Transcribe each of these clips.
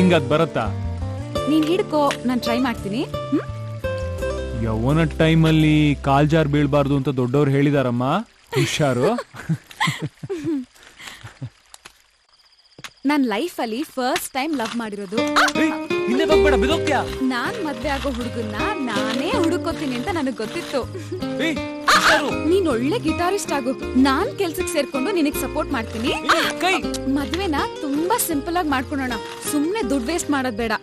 ನಿಂಗ್ ಅದ್ ಬರತ್ತಾ ನೀನ್ ಹಿಡ್ಕೋ ನಾನ್ ಟ್ರೈ ಮಾಡ್ತೀನಿ ಹ್ಮ್ ಯೌವನ ಟೈಮಲ್ಲಿ ಕಾಲ್ ಜಾರ್ ಬೀಳ್ಬಾರ್ದು ಅಂತ ದೊಡ್ಡವ್ರು ಹೇಳಿದಾರಮ್ಮ ಹುಷಾರು ನನ್ ಲೈಫ್ ಅಲ್ಲಿ ಫಸ್ಟ್ ಟೈಮ್ ಲವ್ ಮಾಡಿರೋದು ಹಿಂದೆ ಹೋಗ್ಬೇಡ ಬಿದೋಗ್ತ್ಯಾ ನಾನ್ ಮದ್ವೆ ಆಗೋ ಹುಡುಗನ್ನ ನಾನೇ ಹುಡುಕೋತೀನಿ ಅಂತ ನನಗ್ ಗೊತ್ತಿತ್ತು ಏಯ್, ನೀನ್ ಒಳ್ಳೆ ಗಿಟಾರಿಸ್ಟ್ ಆಗು ನಾನ್ ಕೆಲ್ಸಕ್ ಸೇರ್ಕೊಂಡು ನಿನಗ್ ಸಪೋರ್ಟ್ ಮಾಡ್ತೀನಿ ಕೈ ಮದ್ವೆನ ತುಂಬಾ ಸಿಂಪಲ್ ಆಗಿ ಮಾಡ್ಕೊಳೋಣ ಸುಮ್ನೆ ದುಡ್ಡು ವೇಸ್ಟ್ ಮಾಡೋದ್ ಬೇಡ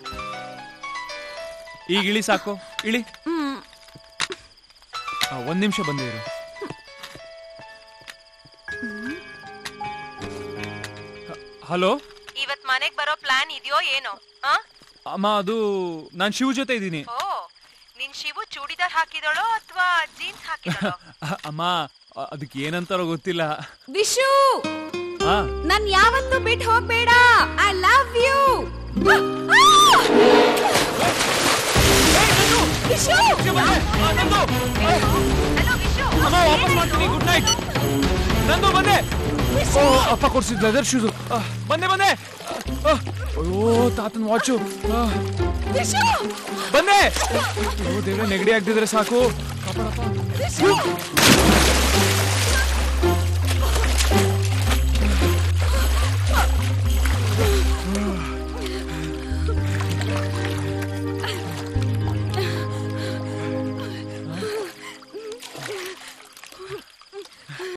ಈಗ ಇಳಿ ಸಾಕು ಇಳಿ ಹ್ಮ್ ಆ, ಒಂದ್ ನಿಮಿಷ ಬಂದಿರು ಹಲೋ ಇವತ್ ಮನೆಗ್ ಬರೋ ಪ್ಲಾನ್ ಇದೆಯೋ ಏನೋ ಆ ಅಮ್ಮ ಅದು ನಾನ್ ಶಿವ್ ಜೊತೆ ಇದ್ದೀನಿ ಓ ನಿನ್ ಶಿವು ಚೂಡಿದಾರ್ ಹಾಕಿದಳೋ ಅಥವಾ ಜೀನ್ಸ್ ಹಾಕಿದಳೋ ಅಮ್ಮ ಅ- ಅದಕ್ಕೆ ಏನಂತಾರೋ ಗೊತ್ತಿಲ್ಲ ವಿಶು ಹಾ ನನ್ ಯಾವತ್ತೂ ಬಿಟ್ಟು ಹೋಗ್ಬೇಡ I love you Vishu hello Vishu ಅಮ್ಮ ವಾಪಸ್ ಮಾಡ್ತೀನಿ ಗುಡ್ ನೈಟ್ ನಂದು ಬಂದೆ ಓ ಅಪ್ಪ ಕೊಡ್ಸಿದ್ ಲೆದರ್ ಶೂಸ್ ಬಂದೆ ಬಂದೆ ಆ, ಅಯ್ಯೋ ತಾತನ ವಾಚು ವಿಶು ಬಂದೆ ಅಯ್ಯೋ ದೇವ್ರೆ ನೆಗಡಿ ಆಗ್ತಿದ್ರೆ ಸಾಕು ಕಾಪಾಡಪ್ಪ.